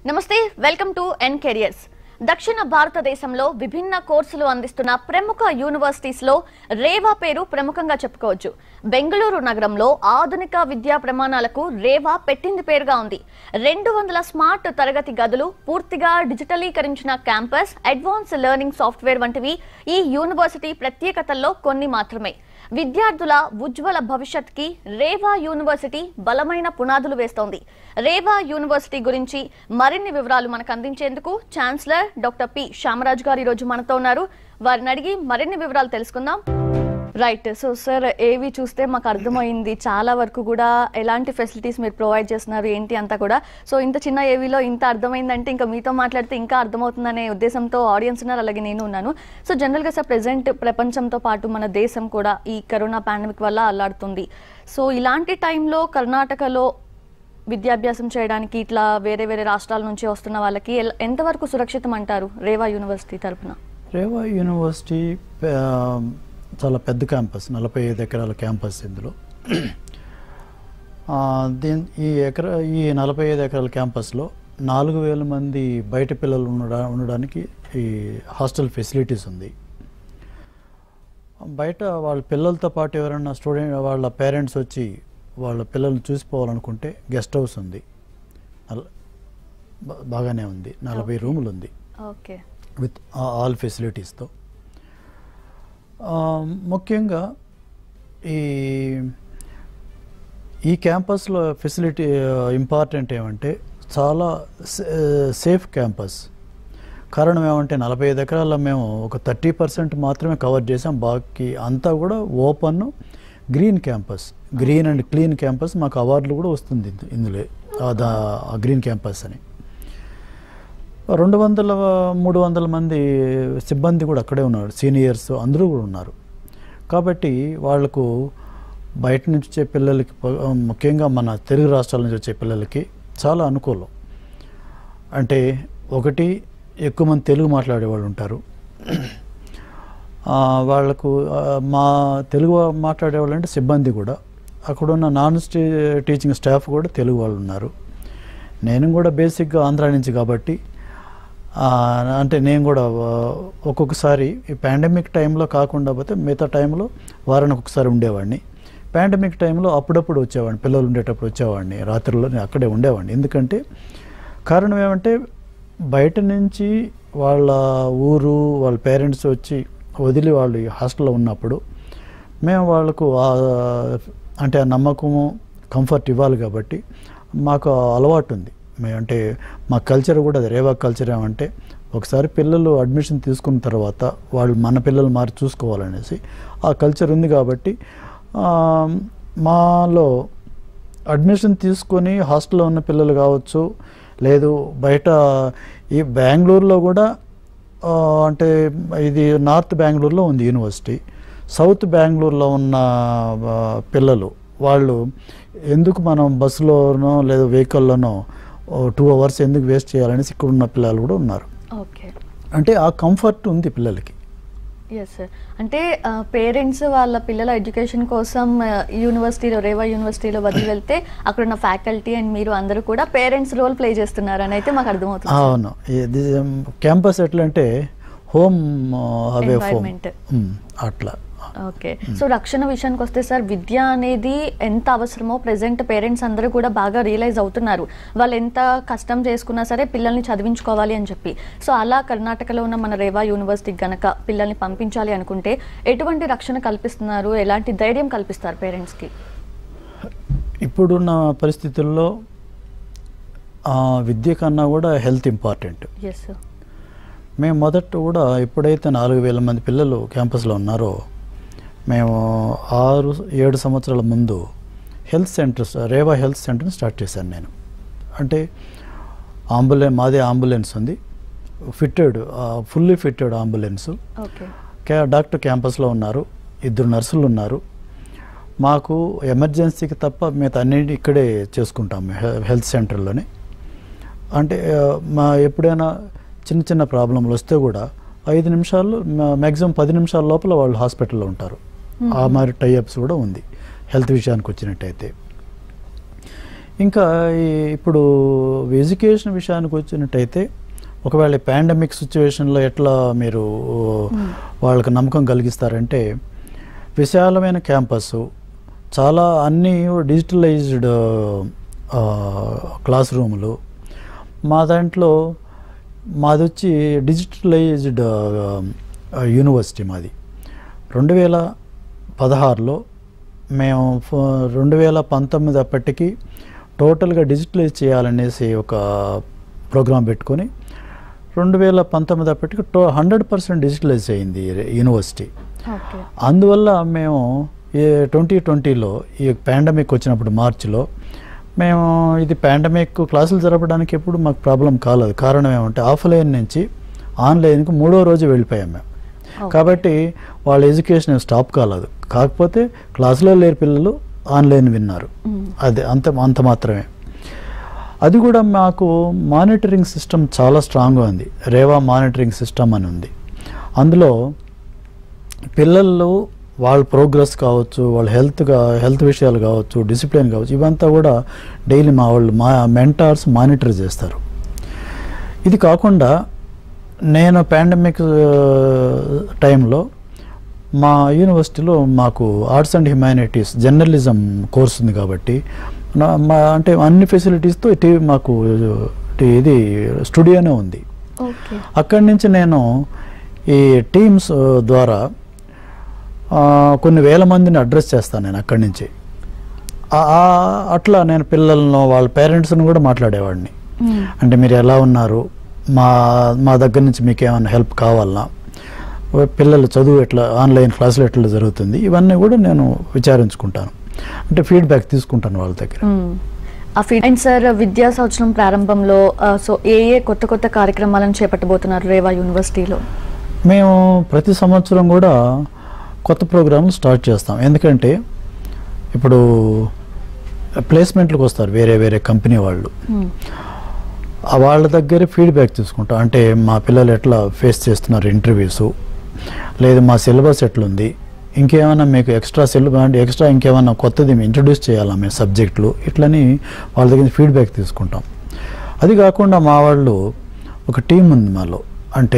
నమస్తే welcome to N careers దక్షిణ భారతదేశంలో విభిన్న కోర్సులు అందిస్తున్న ప్రముఖ యూనివర్సిటీస్ లో రేవా పేరు ప్రముఖంగా చెప్పుకోవచ్చు బెంగళూరు నగరంలో ఆధునిక విద్యా ప్రమాణాలకు రేవా పెట్టింది పేరుగా ఉంది రెండు వందల స్మార్ట్ తరగతి గదులు పూర్తిగా డిజిటలీకరించిన క్యాంపస్ అడ్వాన్స్ లెర్నింగ్ సాఫ్ట్వేర్ వంటివి ఈ యూనివర్సిటీ ప్రత్యేకతల్లో కొన్ని మాత్రమే విద్యార్థుల ఉజ్వల భవిష్యత్కి రేవా యూనివర్సిటీ బలమైన పునాదులు వేస్తోంది రేవా యూనివర్సిటీ గురించి మరిన్ని వివరాలు మనకు అందించేందుకు ఛాన్సలర్ డాక్టర్ పి శ్యామరాజ్ గారు ఈరోజు మనతో ఉన్నారు వారిని అడిగి మరిన్ని వివరాలు తెలుసుకుందాం రైట్ సో సార్ ఏవి చూస్తే మాకు అర్థమైంది చాలా వరకు కూడా ఎలాంటి ఫెసిలిటీస్ మీరు ప్రొవైడ్ చేస్తున్నారు ఏంటి అంతా కూడా సో ఇంత చిన్న ఏవీలో ఇంత అర్థమైందంటే ఇంకా మీతో మాట్లాడితే ఇంకా అర్థమవుతుందనే ఉద్దేశంతో ఆడియన్స్ ఉన్నారు అలాగే నేను ఉన్నాను సో జనరల్గా సార్ ప్రెసెంట్ ప్రపంచంతో పాటు మన దేశం కూడా ఈ కరోనా పాండమిక్ వల్ల అల్లాడుతుంది సో ఇలాంటి టైంలో కర్ణాటకలో విద్యాభ్యాసం చేయడానికి ఇట్లా వేరే వేరే రాష్ట్రాల నుంచి వస్తున్న వాళ్ళకి ఎల్- ఎంతవరకు సురక్షితం అంటారు రేవా యూనివర్సిటీ తరపున రేవా యూనివర్సిటీ ఆ, చాలా పెద్ద క్యాంపస్ నలభై ఐదు ఎకరాల క్యాంపస్ ఇందులో ఆ, దీని ఈ ఎకరా ఈ నలభై ఐదు ఎకరాల క్యాంపస్లో నాలుగు వేల మంది బయట పిల్లలు ఉండడా ఉండడానికి ఈ హాస్టల్ ఫెసిలిటీస్ ఉంది బయట వాళ్ళ పిల్లలతో పాటు ఎవరైనా స్టూడెంట్ వాళ్ళ పేరెంట్స్ వచ్చి వాళ్ళ పిల్లల్ని చూసిపోవాలనుకుంటే గెస్ట్ హౌస్ ఉంది నల- బా- బాగానే ఉంది నలభై రూములు ఉంది ఓకే విత్ ఆల్ ఫెసిలిటీస్తో ముఖ్యంగా ఈ ఈ క్యాంపస్లో ఫెసిలిటీ ఇంపార్టెంట్ ఏమంటే చాలా సేఫ్ క్యాంపస్ కారణం ఏమంటే నలభై ఐదు ఎకరాల్లో మేము ఒక థర్టీ పర్సెంట్ మాత్రమే కవర్ చేసాం బాకీ అంతా కూడా open green campus green and clean campus మాకు అవార్డులు కూడా వస్తుంది ఇందు- ఇందులో ఆ దా- ఆ గ్రీన్ క్యాంపస్ అని రెండు వందల మూడు వందల మంది సిబ్బంది కూడా అక్కడే ఉన్నారు సీనియర్స్ అందరూ కూడా ఉన్నారు కాబట్టి వాళ్లకు బయట నుంచి వచ్చే పిల్లలకి ప- ముఖ్యంగా మన తెలుగు రాష్ట్రాల నుంచి వచ్చే పిల్లలకి చాలా అనుకూలం అంటే ఒకటి ఎక్కువ మంది తెలుగు మాట్లాడే వాళ్ళు ఉంటారు ఆ, వాళ్లకు ఆ, మా తెలుగు మాట్లాడే వాళ్ళు అంటే సిబ్బంది కూడా అక్కడున్న నాన్ స్టే టీచింగ్ స్టాఫ్ కూడా తెలుగు వాళ్ళు ఉన్నారు నేను కూడా బేసిక్గా ఆంధ్రా నుంచి కాబట్టి ఆ, అంటే నేను కూడా ఆ, ఒక్కొక్కసారి ఈ పాండమిక్ టైంలో కాకుండా పోతే మిగతా టైంలో వారానికి ఒకసారి ఉండేవాడిని పాండమిక్ టైంలో అప్పుడప్పుడు వచ్చేవాడిని పిల్లలు ఉండేటప్పుడు వచ్చేవాడిని రాత్రుల్లో నేను అక్కడే ఉండేవాడిని ఎందుకంటే కారణం ఏమంటే బయట నుంచి వాళ్ళ ఊరు వాళ్ళ పేరెంట్స్ వచ్చి వదిలి వాళ్ళు ఈ హాస్టల్లో ఉన్నప్పుడు మేము వాళ్ళకు ఆ- అంటే ఆ నమ్మకము కంఫర్ట్ ఇవ్వాలి కాబట్టి మాకు ఆ అలవాటు ఉంది మేము అంటే మా కల్చర్ కూడా అది రేవా కల్చర్ ఏమంటే ఒకసారి పిల్లలు అడ్మిషన్ తీసుకున్న తర్వాత వాళ్ళు మన పిల్లలు మారి చూసుకోవాలనేసి ఆ కల్చర్ ఉంది కాబట్టి ఆ, మాలో అడ్మిషన్ తీసుకొని హాస్టల్లో ఉన్న పిల్లలు కావచ్చు లేదు బయట ఈ బెంగళూరులో కూడా ఆ, అంటే ఇది నార్త్ బెంగళూరులో ఉంది యూనివర్సిటీ సౌత్ బెంగళూరులో ఉన్న ఆ, పిల్లలు వాళ్ళు ఎందుకు మనం బస్సులోనో లేదా వెహికల్లోనో టూ అవర్స్ ఎందుకు వేస్ట్ చేయాలనేసి ఇక్కడ ఉన్న పిల్లలు కూడా ఉన్నారు ఓకే అంటే ఆ కంఫర్ట్ ఉంది పిల్లలకి ఎస్ సార్ అంటే పేరెంట్స్ వాళ్ళ పిల్లల ఎడ్యుకేషన్ కోసం ఆ, యూనివర్సిటీలో రేవా యూనివర్సిటీలో వదిలి వెళ్తే అక్కడ ఉన్న ఫ్యాకల్టీ అండ్ మీరు అందరూ కూడా పేరెంట్స్ రోల్ ప్లే చేస్తున్నారు అని అయితే మాకు అర్థమవుతుంది అవును ఇది క్యాంపస్ ఎట్లా అంటే హోమ్ అవే హోమ్ Environment. అట్లా ఓకే సో రక్షణ విషయానికి వస్తే సార్ విద్య అనేది ఎంత అవసరమో ప్రెసెంట్ పేరెంట్స్ అందరూ కూడా బాగా రియలైజ్ అవుతున్నారు వాళ్ళు ఎంత కష్టం చేసుకున్నా సరే పిల్లల్ని చదివించుకోవాలి అని చెప్పి సో అలా కర్ణాటకలో ఉన్న మన రేవా యూనివర్సిటీకి గనక పిల్లల్ని పంపించాలి అనుకుంటే ఎటువంటి రక్షణ కల్పిస్తున్నారు ఎలాంటి ధైర్యం కల్పిస్తారు పేరెంట్స్కి ఇప్పుడున్న పరిస్థితుల్లో ఆ, విద్య కన్నా కూడా హెల్త్ ఇంపార్టెంట్ ఎస్ మేము మొదట కూడా ఎప్పుడైతే నాలుగు వేల మంది పిల్లలు క్యాంపస్లో ఉన్నారో మేము ఆరు ఏడు సంవత్సరాల ముందు హెల్త్ సెంటర్స్ రేవా హెల్త్ సెంటర్ని స్టార్ట్ చేశాను నేను అంటే అంబులెన్స్ మాదే అంబులెన్స్ ఉంది fitted fully fitted ambulance okay క్యా డాక్టర్ క్యాంపస్లో ఉన్నారు ఇద్దరు నర్సులు ఉన్నారు మాకు ఎమర్జెన్సీకి తప్ప మిగతా అన్నింటి ఇక్కడే చేసుకుంటాము హె- హెల్త్ సెంటర్లోనే అంటే ఆ, మా ఎప్పుడైనా చిన్న చిన్న ప్రాబ్లంలు వస్తే కూడా ఐదు నిమిషాల్లో మ్యాక్సిమం పది నిమిషాల లోపల వాళ్ళు హాస్పిటల్లో ఉంటారు ఆ మరి టైఅప్స్ కూడా ఉంది హెల్త్ విషయానికి వచ్చినట్టయితే ఇంకా ఈ ఇప్పుడు ఎడ్యుకేషన్ విషయానికి వచ్చినట్టయితే ఒకవేళ పాండమిక్ సిచ్యువేషన్లో ఎట్లా మీరు వాళ్ళకి నమ్మకం కలిగిస్తారంటే విశాలమైన క్యాంపస్ చాలా అన్ని డిజిటలైజ్డ్ క్లాస్ రూములు మా దాంట్లో మాది వచ్చి డిజిటలైజ్డ్ యూనివర్సిటీ మాది రెండు వేల పదహారులో మేము ఫ- రెండు వేల పంతొమ్మిది అప్పటికి టోటల్గా డిజిటలైజ్ చేయాలనేసి ఒక ప్రోగ్రాం పెట్టుకొని రెండు వేల పంతొమ్మిది అప్పటికి టో హండ్రెడ్ పర్సెంట్ డిజిటలైజ్ అయింది ఈ యూనివర్సిటీ ఓకే అందువల్ల మేము ఈ ట్వంటీ ట్వంటీలో ఈ పాండమిక్ వచ్చినప్పుడు మార్చిలో మేము ఇది పాండమిక్ క్లాసులు జరపడానికి ఎప్పుడు మాకు ప్రాబ్లం కాలేదు కారణం ఏమంటే ఆఫ్లైన్ నుంచి ఆన్లైన్కి మూడో రోజు వెళ్ళిపోయాం మేము కాబట్టి వాళ్ళ ఎడ్యుకేషన్ స్టాప్ కాలేదు కాకపోతే క్లాసులో లేరు పిల్లలు ఆన్లైన్ విన్నారు అదే అంత అంత మాత్రమే అది కూడా మాకు మానిటరింగ్ సిస్టమ్ చాలా స్ట్రాంగ్గా ఉంది రేవా మానిటరింగ్ సిస్టమ్ అని ఉంది అందులో పిల్లలు వాళ్ళ ప్రోగ్రెస్ కావచ్చు వాళ్ళ హెల్త్గా హెల్త్ విషయాలు కావచ్చు డిసిప్లిన్ కావచ్చు ఇవంతా కూడా డైలీ మా వాళ్ళు మా మెంటార్స్ మానిటర్ చేస్తారు ఇది కాకుండా నేను పాండమిక్ టైంలో మా యూనివర్సిటీలో మాకు arts and humanities journalism course ఉంది కాబట్టి నా- మా అంటే అన్ని ఫెసిలిటీస్తో ఇటు మాకు ఇటు ఇది స్టూడియోనే ఉంది ఓకే అక్కడి నుంచి నేను ఈ టీమ్స్ ద్వారా ఆ, కొన్ని వేల మందిని అడ్రస్ చేస్తాను నేను అక్కడి నుంచి ఆ- ఆ- అట్లా నేను పిల్లలను వాళ్ళ పేరెంట్స్ని కూడా మాట్లాడేవాడిని అంటే మీరు ఎలా ఉన్నారు మా మా దగ్గర నుంచి మీకు ఏమైనా హెల్ప్ కావాలన్నా పిల్లల చదువు ఎట్లా ఆన్లైన్ క్లాసులు ఎట్లా జరుగుతుంది ఇవన్నీ కూడా నేను విచారించుకుంటాను అంటే ఫీడ్బ్యాక్ తీసుకుంటాను వాళ్ళ దగ్గర మ్మ్. ఆ ఫీడ్ అండ్ సార్ విద్యా సంవత్సరం ప్రారంభంలో ఆ, సో ఏ ఏ కొత్త కొత్త కార్యక్రమాలను చేపట్టబోతున్నారు రేవా యూనివర్సిటీలో మేము ప్రతి సంవత్సరం కూడా కొత్త ప్రోగ్రాంలు స్టార్ట్ చేస్తాం ఎందుకంటే ఇప్పుడు ప్లేస్మెంట్లకు వస్తారు వేరే వేరే కంపెనీ వాళ్ళు మ్మ్. ఆ వాళ్ళ దగ్గర ఫీడ్బ్యాక్ తీసుకుంటాం అంటే మా పిల్లలు ఎట్లా ఫేస్ చేస్తున్నారు ఇంటర్వ్యూస్ లేదు మా సిలబస్ ఎట్లుంది ఇంకేమైనా మీకు ఎక్స్ట్రా సిలబస్ అంటే ఎక్స్ట్రా ఇంకేమైనా కొత్తది ఇంట్రడ్యూస్ చేయాలా మేము సబ్జెక్టులు ఇట్లని వాళ్ళ దగ్గర ఫీడ్బ్యాక్ తీసుకుంటాం అది కాకుండా మా వాళ్ళు ఒక టీం ఉంది మాలో అంటే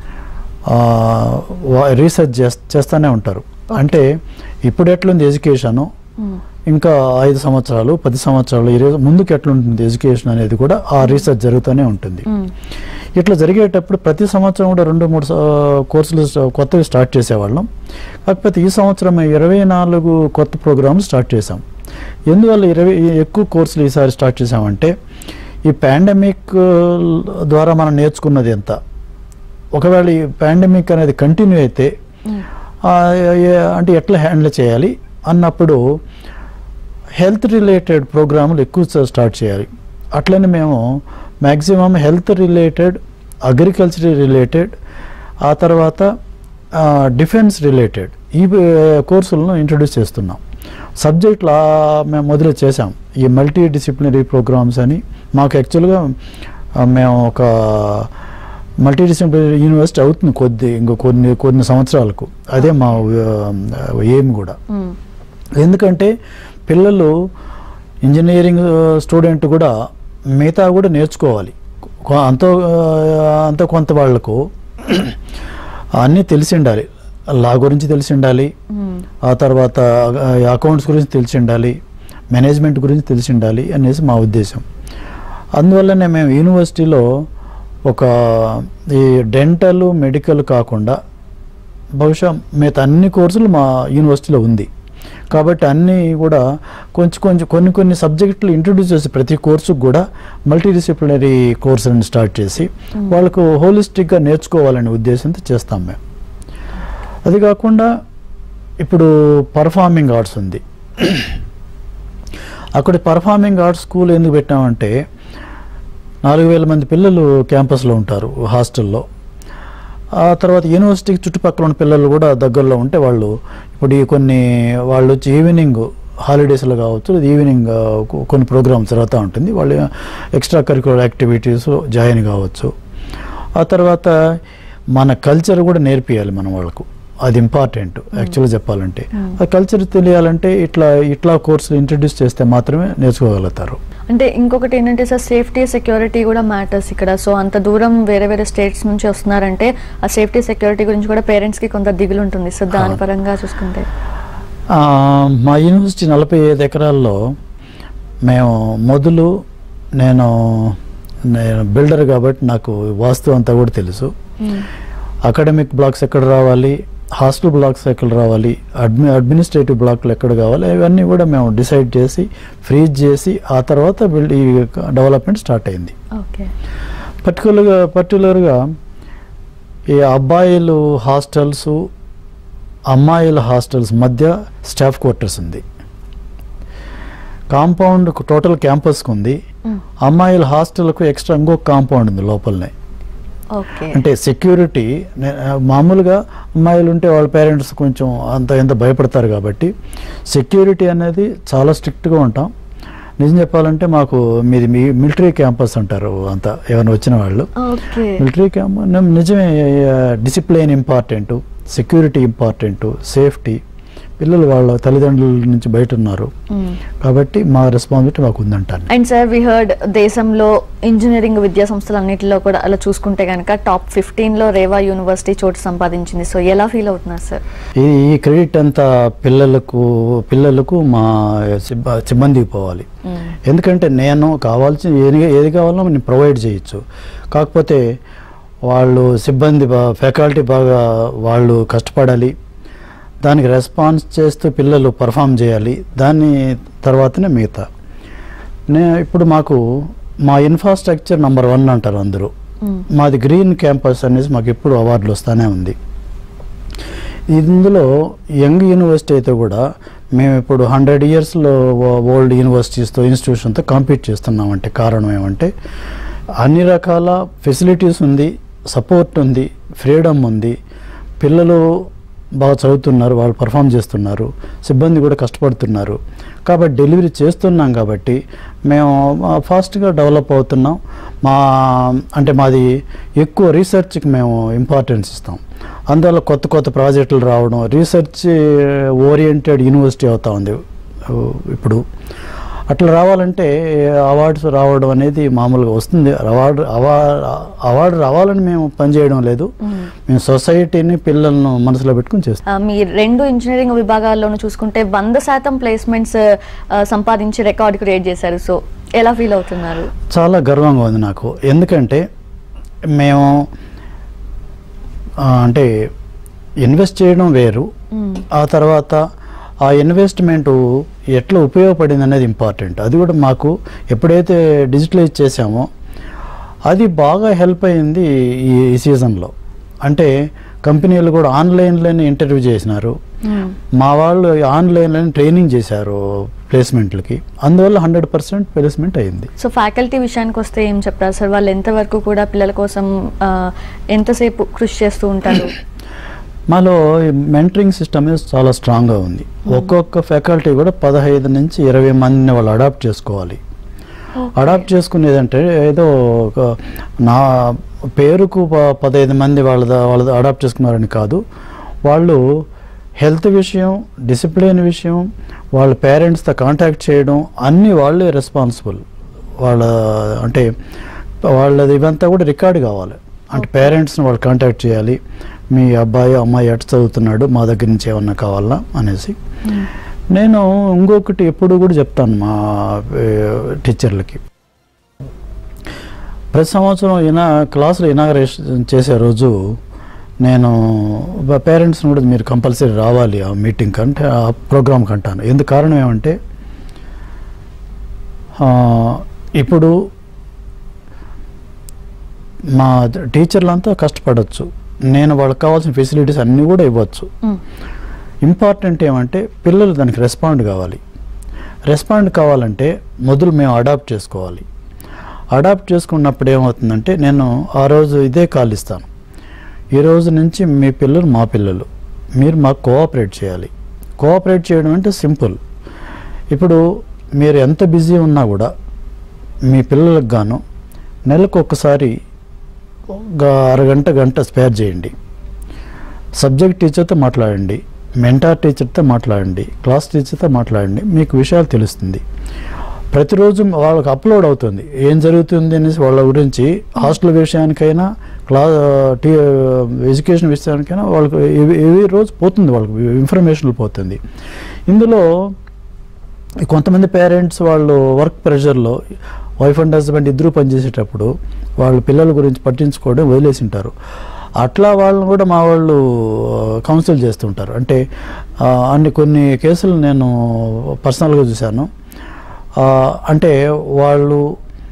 రీసెర్చ్ చేస్తూనే ఉంటారు అంటే ఇప్పుడు ఎట్లుంది ఎడ్యుకేషను మ్మ్. ఇంకా ఐదు సంవత్సరాలు పది సంవత్సరాలు ఇరవై ముందుకు ఎట్లుంటుంది ఎడ్యుకేషన్ అనేది కూడా ఆ రీసెర్చ్ జరుగుతూనే ఉంటుంది మ్మ్. ఇట్లా జరిగేటప్పుడు ప్రతి సంవత్సరం కూడా రెండు మూడు స- కోర్సులు స్ట- కొత్తవి స్టార్ట్ చేసేవాళ్ళం కాకపోతే ఈ సంవత్సరం ఇరవై నాలుగు కొత్త ప్రోగ్రామ్స్ స్టార్ట్ చేసాం ఎందువల్ల ఇరవై ఎక్కువ కోర్సులు ఈసారి స్టార్ట్ చేసామంటే ఈ పాండమిక్ ద్వారా మనం నేర్చుకున్నది ఎంత ఒకవేళ ఈ పాండమిక్ అనేది కంటిన్యూ అయితే మ్మ్. ఆ, ఏ- అంటే ఎట్లా హ్యాండిల్ చేయాలి అన్నప్పుడు హెల్త్ రిలేటెడ్ ప్రోగ్రాములు ఎక్కువ స- స్టార్ట్ చేయాలి అట్లనే మేము maximum health related agriculture related ఆ తర్వాత డిఫెన్స్ రిలేటెడ్ ఈ ఆ, కోర్సులను ఇంట్రడ్యూస్ చేస్తున్నాం సబ్జెక్టులు ఆ, మేము మొదలు చేసాం ఈ మల్టీ డిసిప్లినరీ ప్రోగ్రామ్స్ అని మాకు యాక్చువల్గా ఆ, మేము ఒక మల్టీ డిసిప్లినరీ యూనివర్సిటీ అవుతుంది కొద్ది ఇంకో కొన్ని కొన్ని సంవత్సరాలకు అదే మా ఎయిమ్ కూడా మ్మ్. ఎందుకంటే పిల్లలు ఇంజనీరింగ్ స్టూడెంట్ కూడా మిగతా కూడా నేర్చుకోవాలి కొ- అంత అంత కొంత వాళ్లకు అన్నీ తెలిసి ఉండాలి లా గురించి తెలిసి ఉండాలి మ్మ్. ఆ తర్వాత అకౌంట్స్ గురించి తెలిసి ఉండాలి మేనేజ్మెంట్ గురించి తెలిసి ఉండాలి అనేసి మా ఉద్దేశం అందువల్లనే మేము యూనివర్సిటీలో ఒక ఈ డెంటల్ మెడికల్ కాకుండా బహుశా మిగతా అన్ని కోర్సులు మా యూనివర్సిటీలో ఉంది కాబట్టి అన్నీ కూడా కొంచెం కొంచెం కొన్ని కొన్ని సబ్జెక్టులు ఇంట్రడ్యూస్ చేసి ప్రతి కోర్సుకు కూడా మల్టీ డిసిప్లినరీ కోర్సులను స్టార్ట్ చేసి వాళ్ళకు హోలిస్టిక్గా నేర్చుకోవాలనే ఉద్దేశంతో చేస్తాం మేము అది కాకుండా ఇప్పుడు పర్ఫార్మింగ్ ఆర్ట్స్ ఉంది అక్కడ పర్ఫార్మింగ్ ఆర్ట్స్ స్కూల్ ఎందుకు పెట్టామంటే నాలుగు వేల మంది పిల్లలు క్యాంపస్లో ఉంటారు హాస్టల్లో ఆ తర్వాత యూనివర్సిటీకి చుట్టుపక్కల ఉన్న పిల్లలు కూడా దగ్గరలో ఉంటే వాళ్ళు ఇప్పుడు ఈ కొన్ని వాళ్ళు వచ్చి ఈవినింగ్ హాలిడేస్లో కావచ్చు లేదా ఈవినింగ్ ఆ, కొ- కొన్ని ప్రోగ్రామ్స్ జరుగుతూ ఉంటుంది వాళ్ళు ఎక్స్ట్రా కరికులర్ యాక్టివిటీస్ జాయిన్ కావచ్చు ఆ తర్వాత మన కల్చర్ కూడా నేర్పియాలి మనం వాళ్ళకు అది ఇంపార్టెంట్ యాక్చువల్గా చెప్పాలంటే ఆ కల్చర్ తెలియాలంటే ఇట్లా ఇట్లా కోర్సులు ఇంట్రడ్యూస్ చేస్తే మాత్రమే నేర్చుకోగలుగుతారు అంటే ఇంకొకటి ఏంటంటే సార్ సేఫ్టీ సెక్యూరిటీ కూడా మ్యాటర్స్ ఇక్కడ సో అంత దూరం వేరే వేరే స్టేట్స్ నుంచి వస్తున్నారంటే ఆ సేఫ్టీ సెక్యూరిటీ గురించి కూడా పేరెంట్స్ కి కొంత దిగులు ఉంటుంది సో దాని అవును. పరంగా చూసుకుంటే ఆ, మా యూనివర్సిటీ నలభై ఐదు ఎకరాల్లో మేము మొదలు నేను నేను బిల్డర్ కాబట్టి నాకు వాస్తు అంతా కూడా తెలుసు అకాడమిక్ బ్లాక్స్ ఎక్కడ రావాలి హాస్టల్ బ్లాక్స్ ఎక్కడ రావాలి అడ్మి అడ్మినిస్ట్రేటివ్ బ్లాక్లు ఎక్కడ కావాలి ఇవన్నీ కూడా మేము డిసైడ్ చేసి ఫ్రీజ్ చేసి ఆ తర్వాత బిల్డ్ ఈ డెవలప్మెంట్ స్టార్ట్ అయింది ఓకే పర్టికులర్గా పర్టికులర్గా ఈ అబ్బాయిలు హాస్టల్స్ అమ్మాయిల హాస్టల్స్ మధ్య స్టాఫ్ క్వార్టర్స్ ఉంది కాంపౌండ్ టోటల్ క్యాంపస్కి ఉంది అమ్మాయిల హాస్టల్కు ఎక్స్ట్రా ఇంకొక కాంపౌండ్ ఉంది లోపలనే ఓకే అంటే సెక్యూరిటీ నే- మామూలుగా అమ్మాయిలు ఉంటే వాళ్ళ పేరెంట్స్ కొంచెం అంత ఎంత భయపడతారు కాబట్టి సెక్యూరిటీ అనేది చాలా స్ట్రిక్ట్గా ఉంటాం నిజం చెప్పాలంటే మాకు మీది మీ మిలిటరీ క్యాంపస్ అంటారు అంత ఏమైనా వచ్చిన వాళ్ళు ఓకే మిలిటరీ క్యాంప్ నిజమే discipline important security important safety పిల్లలు వాళ్ళ తల్లిదండ్రుల నుంచి బయట ఉన్నారు కాబట్టి మా రెస్పాన్సిబిలిటీ మాకు ఉందంటాను అండ్ సార్ వి హర్డ్ దేశంలో ఇంజనీరింగ్ విద్యా సంస్థలన్నింటిలో కూడా అలా చూసుకుంటే కనుక టాప్ ఫిఫ్టీన్ లో రేవా యూనివర్సిటీ చోటు సంపాదించింది సో ఎలా ఫీల్ అవుతున్నారు సార్ ఈ ఈ క్రెడిట్ అంతా పిల్లలకు పిల్లలకు మా సిబ్బ- సిబ్బందికి పోవాలి ఎందుకంటే నేను కావాల్సిన ఏది ఏది కావాలో నేను ప్రొవైడ్ చేయొచ్చు కాకపోతే వాళ్ళు సిబ్బంది బా ఫ్యాకల్టీ బాగా వాళ్ళు కష్టపడాలి దానికి రెస్పాన్స్ చేస్తూ పిల్లలు పర్ఫామ్ చేయాలి దాని తర్వాతనే మిగతా నే ఇప్పుడు మాకు మా ఇన్ఫ్రాస్ట్రక్చర్ నెంబర్ వన్ అంటారు అందరూ మాది గ్రీన్ క్యాంపస్ అనేసి మాకు ఎప్పుడు అవార్డులు వస్తూనే ఉంది ఇందులో యంగ్ యూనివర్సిటీ అయితే కూడా మేము ఇప్పుడు హండ్రెడ్ ఇయర్స్లో ఓల్డ్ యూనివర్సిటీస్తో ఇన్స్టిట్యూషన్తో కాంపీట్ చేస్తున్నామంటే కారణం ఏమంటే అన్ని రకాల ఫెసిలిటీస్ ఉంది సపోర్ట్ ఉంది ఫ్రీడమ్ ఉంది పిల్లలు బాగా చదువుతున్నారు వాళ్ళు పర్ఫామ్ చేస్తున్నారు సిబ్బంది కూడా కష్టపడుతున్నారు కాబట్టి డెలివరీ చేస్తున్నాం కాబట్టి మేము ఫాస్ట్గా డెవలప్ అవుతున్నాం మా అంటే మాది ఎక్కువ రీసెర్చ్కి మేము ఇంపార్టెన్స్ ఇస్తాం అందువల్ల కొత్త కొత్త ప్రాజెక్టులు రావడం రీసెర్చ్ ఓరియంటెడ్ యూనివర్సిటీ అవుతా ఉంది ఆ, ఇప్పుడు అట్లా రావాలంటే అవార్డ్స్ రావడం అనేది మామూలుగా వస్తుంది అవార్డు అవార్డు రావాలని మేము పనిచేయడం లేదు మేము సొసైటీని పిల్లలను మనసులో పెట్టుకుని చేస్తాం ఆ, మీ రెండు ఇంజనీరింగ్ విభాగాల్లోనూ చూసుకుంటే వంద శాతం ప్లేస్మెంట్స్ సంపాదించి రికార్డ్ క్రియేట్ చేశారు సో ఎలా ఫీల్ అవుతున్నారు చాలా గర్వంగా ఉంది నాకు ఎందుకంటే మేము ఆ, అంటే ఇన్వెస్ట్ చేయడం వేరు మ్మ్. ఆ తర్వాత ఆ ఇన్వెస్ట్మెంట్ ఎట్లా ఉపయోగపడింది అనేది ఇంపార్టెంట్ అది కూడా మాకు ఎప్పుడైతే డిజిటలైజ్ చేసామో అది బాగా హెల్ప్ అయింది ఈ ఈ సీజన్లో అంటే కంపెనీలు కూడా ఆన్లైన్లోనే ఇంటర్వ్యూ చేసినారు మ్మ్. మా వాళ్ళు ఆన్లైన్లోనే ట్రైనింగ్ చేశారు ప్లేస్మెంట్లకి అందువల్ల హండ్రెడ్ పర్సెంట్ ప్లేస్మెంట్ అయింది సో ఫ్యాకల్టీ విషయానికి వస్తే ఏం చెప్తారు సార్ వాళ్ళు ఎంతవరకు కూడా పిల్లల కోసం ఆ, ఎంతసేపు కృషి చేస్తూ ఉంటారు మాలో మెంటరింగ్ సిస్టమ్ అనేది చాలా స్ట్రాంగ్గా ఉంది ఒక్కొక్క ఫ్యాకల్టీ కూడా పదహైదు నుంచి ఇరవై మందిని వాళ్ళు అడాప్ట్ చేసుకోవాలి అడాప్ట్ చేసుకునేదంటే ఏదో ఒక నా పేరుకు ప- పదహైదు మంది వాళ్ళ వాళ్ళ అడాప్ట్ చేసుకున్నారని కాదు వాళ్ళు హెల్త్ విషయం డిసిప్లిన్ విషయం వాళ్ళ పేరెంట్స్తో కాంటాక్ట్ చేయడం అన్నీ వాళ్ళే రెస్పాన్సిబుల్ వాళ్ళ అంటే వాళ్ళది ఇవంతా కూడా రికార్డ్ కావాలి అంటే పేరెంట్స్ని వాళ్ళు కాంటాక్ట్ చేయాలి మీ అబ్బాయి అమ్మాయి ఎట్ చదువుతున్నాడు మా దగ్గర నుంచి ఏమన్నా కావాలా అనేసి నేను ఇంకొకటి ఎప్పుడు కూడా చెప్తాను మా ఏ, టీచర్లకి ప్రతి సంవత్సరం ఇనా క్లాసులో ఇనాగరేషన్ చేసే రోజు నేను పేరెంట్స్ని కూడా మీరు కంపల్సరీ రావాలి ఆ మీటింగ్ అంటే ఆ ప్రోగ్రామ్కి అంటాను ఎందుకు కారణం ఏమంటే ఆ, ఇప్పుడు మా టీచర్లంతా కష్టపడవచ్చు నేను వాళ్ళకి కావాల్సిన ఫెసిలిటీస్ అన్నీ కూడా ఇవ్వచ్చు మ్మ్. ఇంపార్టెంట్ ఏమంటే పిల్లలు దానికి రెస్పాండ్ కావాలి రెస్పాండ్ కావాలంటే మొదలు మేము అడాప్ట్ చేసుకోవాలి అడాప్ట్ చేసుకున్నప్పుడు ఏమవుతుందంటే నేను ఆ రోజు ఇదే కాల్ ఇస్తాను ఈ రోజు నుంచి మీ పిల్లలు మా పిల్లలు మీరు మాకు కోఆపరేట్ చేయాలి కోఆపరేట్ చేయడం అంటే సింపుల్ ఇప్పుడు మీరు ఎంత బిజీ ఉన్నా కూడా మీ పిల్లలకు గాను నెలకు ఒక్కసారి ఒక అరగంట గంట స్పేర్ చేయండి సబ్జెక్ట్ టీచర్తో మాట్లాడండి మెంటార్ టీచర్తో మాట్లాడండి క్లాస్ టీచర్తో మాట్లాడండి మీకు విషయాలు తెలుస్తుంది ప్రతిరోజు వాళ్ళకి అప్లోడ్ అవుతుంది ఏం జరుగుతుంది అనేసి వాళ్ళ గురించి హాస్టల్ విషయానికైనా క్లా టీ ఎడ్యుకేషన్ విషయానికైనా వాళ్ళకి ఎవి- ఎవి రోజు పోతుంది వాళ్ళకి ఇన్ఫర్మేషన్ పోతుంది ఇందులో కొంతమంది పేరెంట్స్ వాళ్ళు వర్క్ ప్రెషర్లో వైఫ్ అండ్ హస్బెండ్ ఇద్దరు పనిచేసేటప్పుడు వాళ్ళ పిల్లల గురించి పట్టించుకోవడం వదిలేసి ఉంటారు అట్లా వాళ్ళని కూడా మా వాళ్ళు కౌన్సిల్ చేస్తుంటారు అంటే ఆ, అన్ని కొన్ని కేసులు నేను పర్సనల్గా చూశాను ఆ, అంటే వాళ్ళు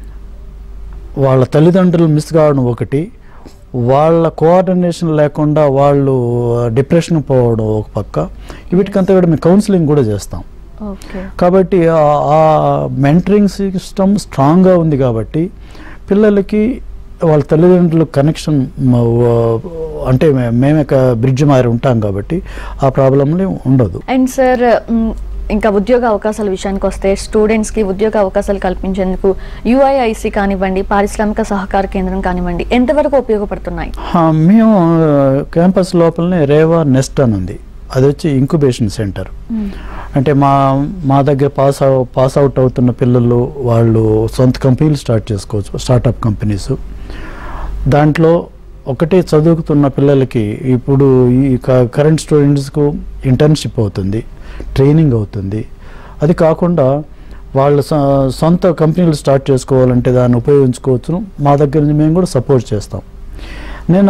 వాళ్ళ తల్లిదండ్రులు మిస్ కావడం ఒకటి వాళ్ళ కోఆర్డినేషన్ లేకుండా వాళ్ళు డిప్రెషన్ పోవడం ఒక పక్క వీటికంతా కూడా మేము కౌన్సిలింగ్ కూడా చేస్తాం ఓకే కాబట్టి ఆ- ఆ మెంటరింగ్ సిస్టమ్ స్ట్రాంగ్గా ఉంది కాబట్టి పిల్లలకి వాళ్ళ తల్లిదండ్రుల కనెక్షన్ అంటే మే- మేమే బ్రిడ్జ్ మారి ఉంటాం కాబట్టి ఆ ప్రాబ్లంని ఉండదు అండ్ సార్ మ్, ఇంకా ఉద్యోగ అవకాశాల విషయానికి వస్తే స్టూడెంట్స్ కి ఉద్యోగ అవకాశాలు కల్పించేందుకు యుఐఐసి కానివ్వండి పారిశ్రామిక సహకార కేంద్రం కానివ్వండి ఎంతవరకు ఉపయోగపడుతున్నాయి ఆ, మేము క్యాంపస్ లోపలనే రేవా నెస్ట్ అని ఉంది అది వచ్చి ఇంక్యుబేషన్ సెంటర్ అంటే మా మా దగ్గర పాస్ అవు పాస్ అవుట్ అవుతున్న పిల్లలు వాళ్ళు సొంత కంపెనీలు స్టార్ట్ చేసుకోవచ్చు స్టార్టప్ కంపెనీస్ దాంట్లో ఒకటే చదువుకుతున్న పిల్లలకి ఇప్పుడు ఈ కరెంట్ స్టూడెంట్స్కు ఇంటర్న్షిప్ అవుతుంది ట్రైనింగ్ అవుతుంది అది కాకుండా వాళ్ళ సొ- సొంత కంపెనీలు స్టార్ట్ చేసుకోవాలంటే దాన్ని ఉపయోగించుకోవచ్చును మా దగ్గర నుంచి మేము కూడా సపోర్ట్ చేస్తాం నేను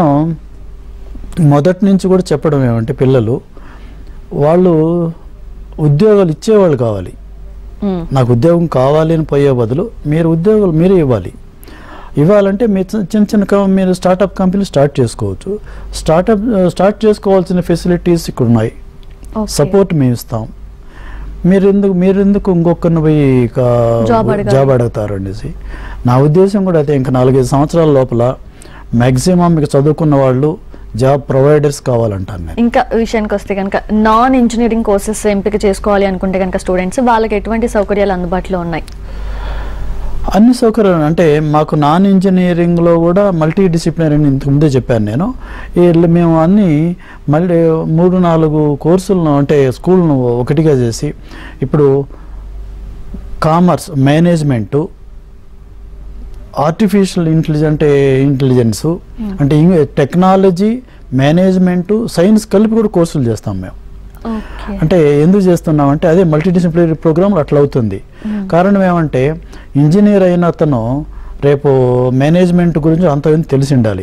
మొదటి నుంచి కూడా చెప్పడం ఏమంటే పిల్లలు వాళ్ళు ఉద్యోగాలు ఇచ్చేవాళ్ళు కావాలి మ్, నాకు ఉద్యోగం కావాలి అని పోయే బదులు మీరు ఉద్యోగాలు మీరే ఇవ్వాలి ఇవ్వాలంటే మీరు చి- చిన్న చిన్న కం- మీరు స్టార్టప్ కంపెనీ స్టార్ట్ చేసుకోవచ్చు స్టార్టప్ స్టార్ట్ చేసుకోవాల్సిన ఫెసిలిటీస్ ఇక్కడ ఉన్నాయి ఓకే. సపోర్ట్ మేము ఇస్తాం మీరు ఎందుకు మీరు ఎందుకు ఇంకొకరిని పోయి ఇక జాబ్ అడగాలి. జాబ్ అడుగుతారు అనేసి నా ఉద్దేశం కూడా అదే ఇంకా నాలుగైదు సంవత్సరాల లోపల మ్యాక్సిమం మీకు చదువుకున్న వాళ్ళు జాబ్ ప్రొవైడర్స్ కావాలంటాను నేను ఇంకా విషయానికి వస్తే కనుక నాన్ ఇంజనీరింగ్ కోర్సెస్ ఎంపిక చేసుకోవాలి అనుకుంటే కనుక స్టూడెంట్స్ వాళ్ళకి ఎటువంటి సౌకర్యాలు అందుబాటులో ఉన్నాయి అన్ని సౌకర్యాలు అంటే మాకు నాన్ ఇంజనీరింగ్లో కూడా మల్టీ డిసిప్లినరీ ఇంతకు ముందే చెప్పాను నేను వీళ్ళు మేము అన్ని మళ్ళీ మూడు నాలుగు కోర్సులను అంటే స్కూల్ను ఒకటిగా చేసి ఇప్పుడు commerce management artificial intelligent intelligence అంటే టెక్నాలజీ మేనేజ్మెంటు సైన్స్ కలిపి కూడా కోర్సులు చేస్తాం మేము ఓకే అంటే ఎందుకు చేస్తున్నామంటే అదే మల్టీ డిసిప్లినరీ ప్రోగ్రామ్ అట్లా అవుతుంది కారణం ఏమంటే ఇంజనీర్ అయిన అతను రేపు మేనేజ్మెంట్ గురించి అంత ఇంత తెలిసి ఉండాలి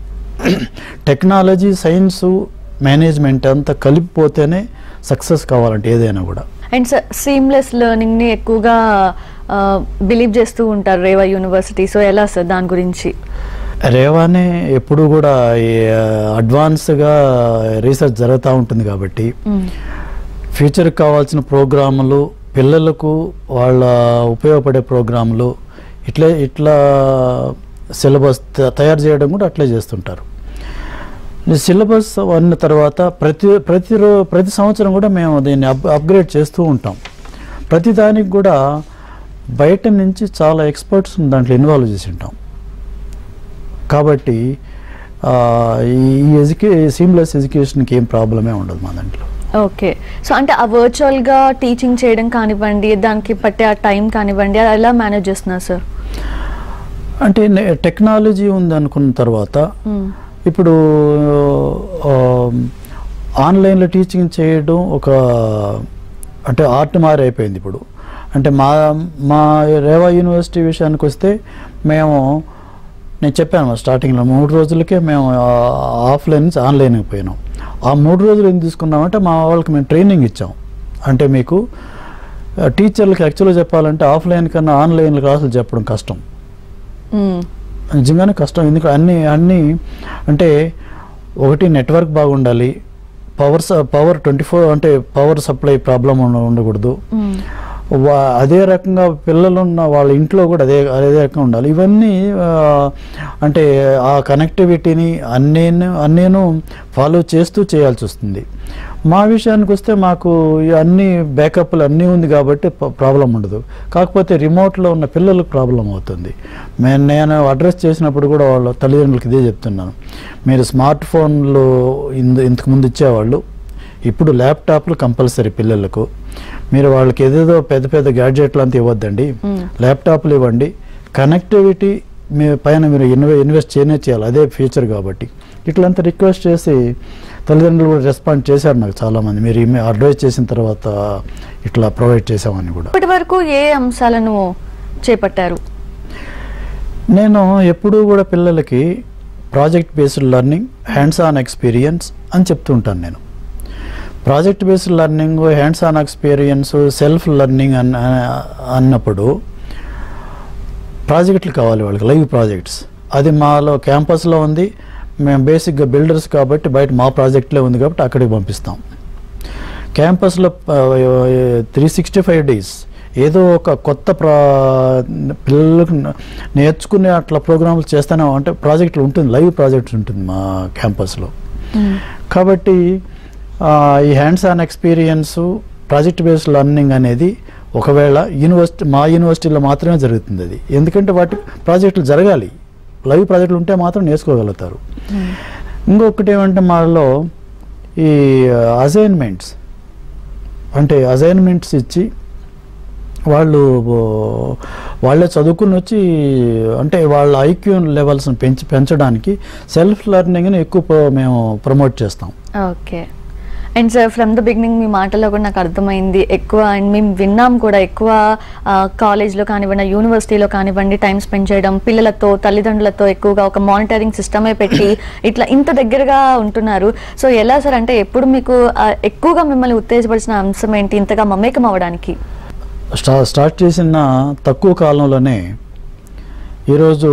టెక్నాలజీ సైన్స్ మేనేజ్మెంట్ అంతా కలిపిపోతేనే సక్సెస్ కావాలంటే ఏదైనా కూడా అండ్ సార్ సీమ్లెస్ లెర్నింగ్ ని ఎక్కువగా బిలీవ్ చేస్తూ ఉంటారు రేవా యూనివర్సిటీ సో ఎలా సార్ దాని గురించి రేవానే ఎప్పుడు కూడా ఈ, అడ్వాన్స్గా రీసెర్చ్ జరుగుతూ ఉంటుంది కాబట్టి మ్, ఫ్యూచర్కి కావాల్సిన ప్రోగ్రాములు పిల్లలకు వాళ్ళ ఉపయోగపడే ప్రోగ్రాములు ఇట్లే ఇట్లా సిలబస్ త- తయారు చేయడం కూడా అట్లే చేస్తుంటారు ఈ సిలబస్ అన్న తర్వాత ప్రతి ప్రతి రో ప్రతి సంవత్సరం కూడా మేము దీన్ని అప్ అప్గ్రేడ్ చేస్తూ ఉంటాం ప్రతి దానికి కూడా బయట నుంచి చాలా ఎక్స్పర్ట్స్ దాంట్లో ఇన్వాల్వ్ చేసి ఉంటాం కాబట్టి ఆ, ఈ ఎడ్యుకే సీమ్లెస్ ఎడ్యుకేషన్కి ఏం ప్రాబ్లమే ఉండదు మా దాంట్లో ఓకే సో అంటే ఆ వర్చువల్ గా టీచింగ్ చేయడం కానివ్వండి దానికి పట్టే ఆ టైం కానివ్వండి అది ఎలా మేనేజ్ చేస్తున్నారు సార్ అంటే నే- టెక్నాలజీ ఉంది అనుకున్న తర్వాత మ్, ఇప్పుడు ఆ, ఆన్లైన్లో టీచింగ్ చేయడం ఒక అంటే ఆర్ట్ మారి అయిపోయింది ఇప్పుడు అంటే మా మా రేవా యూనివర్సిటీ విషయానికి వస్తే మేము నేను చెప్పాను స్టార్టింగ్లో మూడు రోజులకే మేము ఆ- ఆఫ్లైన్ నుంచి ఆన్లైన్కి పోయినాం ఆ మూడు రోజులు ఏం తీసుకున్నామంటే మా వాళ్ళకి మేము ట్రైనింగ్ ఇచ్చాం అంటే మీకు ఆ, టీచర్లకి యాక్చువల్గా చెప్పాలంటే ఆఫ్లైన్ కన్నా ఆన్లైన్ క్లాసులు చెప్పడం కష్టం మ్, నిజంగానే కష్టం ఎందుకంటే అన్ని అన్ని అంటే ఒకటి నెట్వర్క్ బాగుండాలి పవర్ స- పవర్ ట్వంటీ ఫోర్ అంటే పవర్ సప్లై ప్రాబ్లం ఉండ- ఉండకూడదు మ్, వా అదే రకంగా పిల్లలు ఉన్న వాళ్ళ ఇంట్లో కూడా అదే అదే రకంగా ఉండాలి ఇవన్నీ ఆ, అంటే ఆ కనెక్టివిటీని అన్నీ అన్నీను ఫాలో చేస్తూ చేయాల్సి వస్తుంది మా విషయానికి వస్తే మాకు ఈ అన్ని బ్యాకప్లు అన్నీ ఉంది కాబట్టి ప్రాబ్లం ఉండదు కాకపోతే రిమోట్లో ఉన్న పిల్లలకు ప్రాబ్లం అవుతుంది మే- నేను అడ్రస్ చేసినప్పుడు కూడా వాళ్ళ తల్లిదండ్రులకి ఇదే చెప్తున్నాను మీరు స్మార్ట్ ఫోన్లు ఇంత ఇంతకుముందు ఇచ్చేవాళ్ళు ఇప్పుడు ల్యాప్టాప్లు కంపల్సరీ పిల్లలకు మీరు వాళ్ళకి ఏదేదో పెద్ద పెద్ద గ్యాడ్జెట్లు అంతా ఇవ్వద్దండి మ్మ్. ల్యాప్టాప్లు ఇవ్వండి కనెక్టివిటీ మీ పైన మీరు ఇన్వె ఇన్వెస్ట్ చేయనే చేయాలి అదే ఫ్యూచర్ కాబట్టి ఇట్లంతా రిక్వెస్ట్ చేసి తల్లిదండ్రులు కూడా రెస్పాండ్ చేశారు నాకు చాలామంది మీరు ఈమె అడ్వైజ్ చేసిన తర్వాత ఇట్లా ప్రొవైడ్ చేసామని కూడా ఇప్పటి వరకు ఏ అంశాలను చేపట్టారు నేను ఎప్పుడూ కూడా పిల్లలకి project based learning hands on experience అని చెప్తుంటాను నేను project based learning hands on experience self learning అన్న అన్నప్పుడు ప్రాజెక్టులు కావాలి వాళ్ళకి లైవ్ ప్రాజెక్ట్స్ అది మాలో క్యాంపస్లో ఉంది మేము బేసిక్గా బిల్డర్స్ కాబట్టి బయట మా ప్రాజెక్ట్లో ఉంది కాబట్టి అక్కడికి పంపిస్తాం క్యాంపస్లో త్రీ సిక్స్టీ ఫైవ్ డేస్ ఏదో ఒక కొత్త ప్రా పిల్లలకు నేర్చుకునే అట్లా ప్రోగ్రాంలు చేస్తానే అంటే ప్రాజెక్టులు ఉంటుంది లైవ్ ప్రాజెక్ట్స్ ఉంటుంది మా క్యాంపస్లో కాబట్టి ఆ, ఈ hands on experience project based learning అనేది ఒకవేళ యూనివర్సిటీ మా యూనివర్సిటీలో మాత్రమే జరుగుతుంది అది ఎందుకంటే వాటి ప్రాజెక్టులు జరగాలి లైవ్ ప్రాజెక్టులు ఉంటే మాత్రం నేర్చుకోగలుగుతారు ఇంకొకటి ఏమంటే మాలో ఈ అసైన్మెంట్స్ అంటే అసైన్మెంట్స్ ఇచ్చి వాళ్ళు ఓ, వాళ్ళే చదువుకుని వచ్చి అంటే వాళ్ళ ఐక్యూ లెవెల్స్ని పెంచి పెంచడానికి సెల్ఫ్ లెర్నింగ్ని ఎక్కువ ప్ర- మేము ప్రమోట్ చేస్తాం okay and sir from the beginning మీ మాటల్లో కూడా నాకు అర్థమైంది ఎక్కువ అండ్ మేము విన్నాం కూడా ఎక్కువ కాలేజ్లో కానివ్వండి యూనివర్సిటీలో కానివ్వండి టైం స్పెండ్ చేయడం పిల్లలతో తల్లిదండ్రులతో ఎక్కువగా ఒక మానిటరింగ్ సిస్టమే పెట్టి ఇట్లా ఇంత దగ్గరగా ఉంటున్నారు సో ఎలా సార్ అంటే ఎప్పుడు మీకు ఆ, ఎక్కువగా మిమ్మల్ని ఉత్తేజపరిచిన అంశం ఏంటి ఇంతగా మమేకం అవ్వడానికి స్టా స్టార్ట్ చేసిన తక్కువ కాలంలోనే ఈరోజు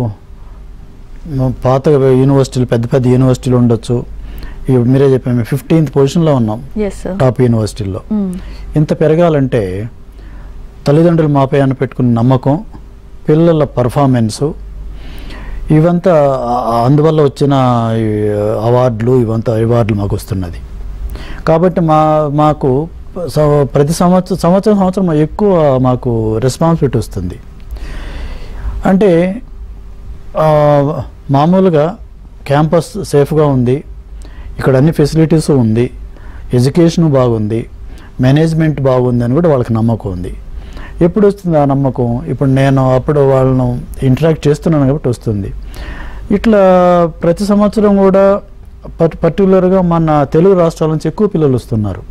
మ- పాత యూనివర్సిటీలు పెద్ద పెద్ద యూనివర్సిటీలు ఉండొచ్చు ఇప్పుడు మీరే చెప్పాము మేము ఫిఫ్టీన్త్ పొజిషన్లో ఉన్నాం ఎస్ సార్ టాప్ యూనివర్సిటీల్లో ఇంత పెరగాలంటే తల్లిదండ్రులు మాపై అని పెట్టుకున్న నమ్మకం పిల్లల పర్ఫార్మెన్సు ఇవంతా ఆ- అందువల్ల వచ్చిన ఈ అవార్డులు ఇవంతా అవార్డులు మాకు వస్తున్నది కాబట్టి మా మాకు స- ప్రతి సంవత్సరం సంవత్సరం సంవత్సరం ఎక్కువ మాకు రెస్పాన్సిబిలిటీ వస్తుంది అంటే ఆ, మామూలుగా క్యాంపస్ సేఫ్గా ఉంది ఇక్కడ అన్ని ఫెసిలిటీస్ ఉంది ఎడ్యుకేషన్ బాగుంది మేనేజ్మెంట్ బాగుంది అని కూడా వాళ్ళకి నమ్మకం ఉంది ఎప్పుడు వస్తుంది ఆ నమ్మకం ఇప్పుడు నేను అప్పుడు వాళ్ళను ఇంటరాక్ట్ చేస్తున్నాను కాబట్టి వస్తుంది ఇట్లా ప్రతి సంవత్సరం కూడా పర్టి పర్టికులర్గా మన తెలుగు రాష్ట్రాల నుంచి ఎక్కువ పిల్లలు వస్తున్నారు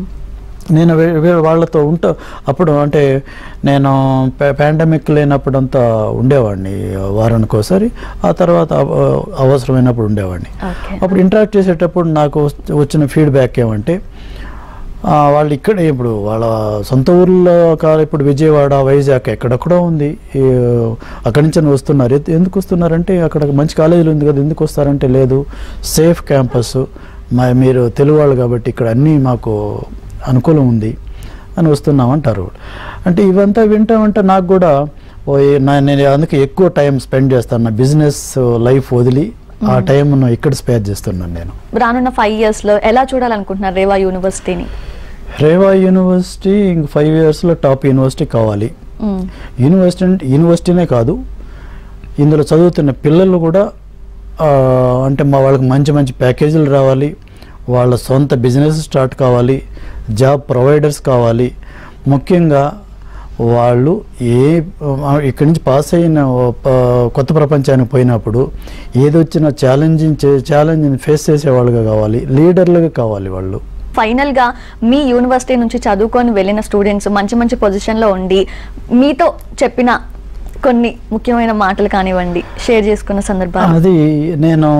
నేను వే- వే- వాళ్ళతో ఉంటా అప్పుడు అంటే నేను పాండమిక్ లేనప్పుడంతా ఉండేవాడిని వారానికి ఒకసారి ఆ తర్వాత అవ- అవసరమైనప్పుడు ఉండేవాడిని ఓకే అప్పుడు ఇంటరాక్ట్ చేసేటప్పుడు నాకు వచ్- వచ్చిన ఫీడ్బ్యాక్ ఏమంటే ఆ, వాళ్ళు ఇక్కడ ఇప్పుడు వాళ్ళ సొంత ఊర్లో కాదు ఇప్పుడు విజయవాడ వైజాగ్ ఎక్కడెక్కడో ఉంది ఈ, అక్కడి నుంచి అని వస్తున్నారు ఎత్- ఎందుకు వస్తున్నారంటే అక్కడ మంచి కాలేజీలు ఉంది కదా ఎందుకు వస్తారంటే లేదు సేఫ్ క్యాంపస్ మా మీరు తెలుగు వాళ్ళు కాబట్టి ఇక్కడ అన్నీ మాకు అనుకూలం ఉంది అని వస్తున్నామంటారు అంటే ఇవంతా వింటామంటే నాకు కూడా ఓ ఏ- నా- నేను అందుకే ఎక్కువ టైం స్పెండ్ చేస్తాను నా బిజినెస్ లైఫ్ వదిలి ఆ టైంను ఇక్కడ స్పేర్ చేస్తున్నాను నేను రానున్న ఫైవ్ ఇయర్స్ లో ఎలా చూడాలనుకుంటున్నారు రేవా యూనివర్సిటీని రేవా యూనివర్సిటీ ఇంక ఫైవ్ ఇయర్స్లో టాప్ యూనివర్సిటీ కావాలి మ్మ్. యూనివర్సిటీ అంటే యూనివర్సిటీనే కాదు ఇందులో చదువుతున్న పిల్లలు కూడా ఆ, అంటే మా వాళ్ళకి మంచి మంచి ప్యాకేజీలు రావాలి వాళ్ళ సొంత బిజినెస్ స్టార్ట్ కావాలి జాబ్ ప్రొవైడర్స్ కావాలి ముఖ్యంగా వాళ్ళు ఏ ఆ, ఇక్కడి నుంచి పాస్ అయిన ఓ ప- కొత్త ప్రపంచానికి పోయినప్పుడు ఏదొచ్చినా ఛాలెంజింగ్ ఛాలెంజ్ని ఫేస్ చేసేవాళ్ళుగా కావాలి లీడర్లుగా కావాలి వాళ్ళు ఫైనల్ గా మీ యూనివర్సిటీ నుంచి చదువుకొని వెళ్ళిన స్టూడెంట్స్ మంచి మంచి పొజిషన్ లో ఉండి మీతో చెప్పిన కొన్ని ముఖ్యమైన మాటలు కానివ్వండి షేర్ చేసుకున్న సందర్భాలు అది నేను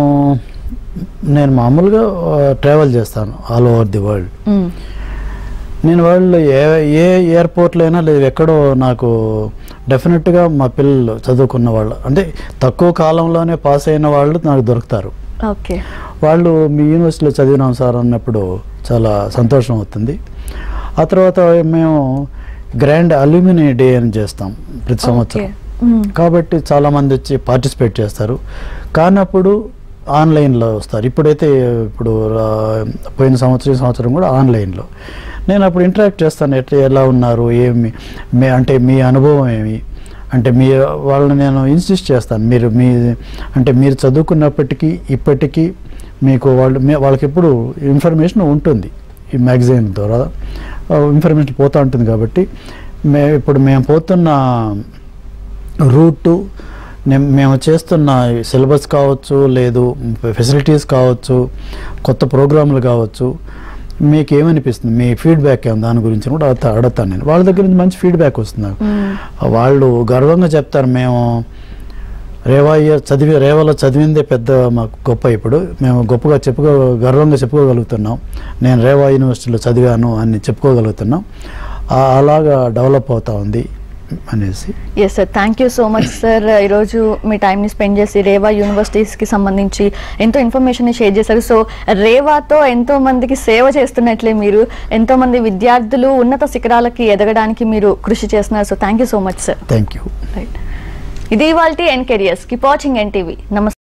నేను మామూలుగా ట్రావెల్ చేస్తాను ఆల్ ఓవర్ ది వరల్డ్ మ్మ్. నేను వాళ్ళు ఏ ఏ ఎయిర్పోర్ట్లో అయినా లేదు ఎక్కడో నాకు డెఫినెట్గా మా పిల్లలు చదువుకున్న వాళ్ళు అంటే తక్కువ కాలంలోనే పాస్ అయిన వాళ్ళు నాకు దొరుకుతారు ఓకే వాళ్ళు మీ యూనివర్సిటీలో చదివినాం సార్ అన్నప్పుడు చాలా సంతోషం అవుతుంది ఆ తర్వాత మేము గ్రాండ్ అల్యూమిని డే అని చేస్తాం ప్రతి సంవత్సరం ఓకే. మ్మ్. కాబట్టి చాలామంది వచ్చి పార్టిసిపేట్ చేస్తారు కానప్పుడు ఆన్లైన్లో వస్తారు ఇప్పుడైతే ఇప్పుడు ఆ, పోయిన సంవత్సరం ఈ సంవత్సరం కూడా ఆన్లైన్లో నేను అప్పుడు ఇంటరాక్ట్ చేస్తాను ఎట్లా ఎలా ఉన్నారు ఏమి మీ అంటే మీ అనుభవం ఏమి అంటే మీ వాళ్ళని నేను ఇన్సిస్ట్ చేస్తాను మీరు మీ అంటే మీరు చదువుకున్నప్పటికీ ఇప్పటికీ మీకు వాళ్ళు మీ- వాళ్ళకి ఎప్పుడు ఇన్ఫర్మేషన్ ఉంటుంది ఈ మ్యాగజైన్ ద్వారా ఇన్ఫర్మేషన్ పోతూ ఉంటుంది కాబట్టి మే ఇప్పుడు మేము పోతున్న రూటు నే- మేము చేస్తున్న సిలబస్ కావచ్చు లేదు ఫెసిలిటీస్ కావచ్చు కొత్త ప్రోగ్రాంలు కావచ్చు మీకు ఏమనిపిస్తుంది మీ ఫీడ్బ్యాక్ ఏం దాని గురించి కూడా అడుగుతా- అడుగుతాను నేను వాళ్ళ దగ్గర నుంచి మంచి ఫీడ్బ్యాక్ వస్తుంది నాకు మ్మ్. వాళ్ళు గర్వంగా చెప్తారు మేము రేవా ఇయర్ చదివి రేవాలో చదివిందే పెద్ద మాకు గొప్ప ఇప్పుడు మేము గొప్పగా చెప్పుకో గర్వంగా చెప్పుకోగలుగుతున్నాం నేను రేవా యూనివర్సిటీలో చదివాను అని చెప్పుకోగలుగుతున్నాం ఆ- అలాగా డెవలప్ అవుతా ఉంది అనేసి yes sir thank you so much sir ఈరోజు మీ టైంని స్పెండ్ చేసి రేవా యూనివర్సిటీస్కి సంబంధించి ఎంతో ఇన్ఫర్మేషన్ షేర్ చేశారు సో రేవాతో ఎంతో మందికి సేవ చేస్తున్నట్లే మీరు ఎంతో మంది విద్యార్థులు ఉన్నత శిఖరాలకి ఎదగడానికి మీరు కృషి చేస్తున్నారు so thank you so much sir thank you right ఇది ఇవాల్టి N careers keep watching N TV నమస్తే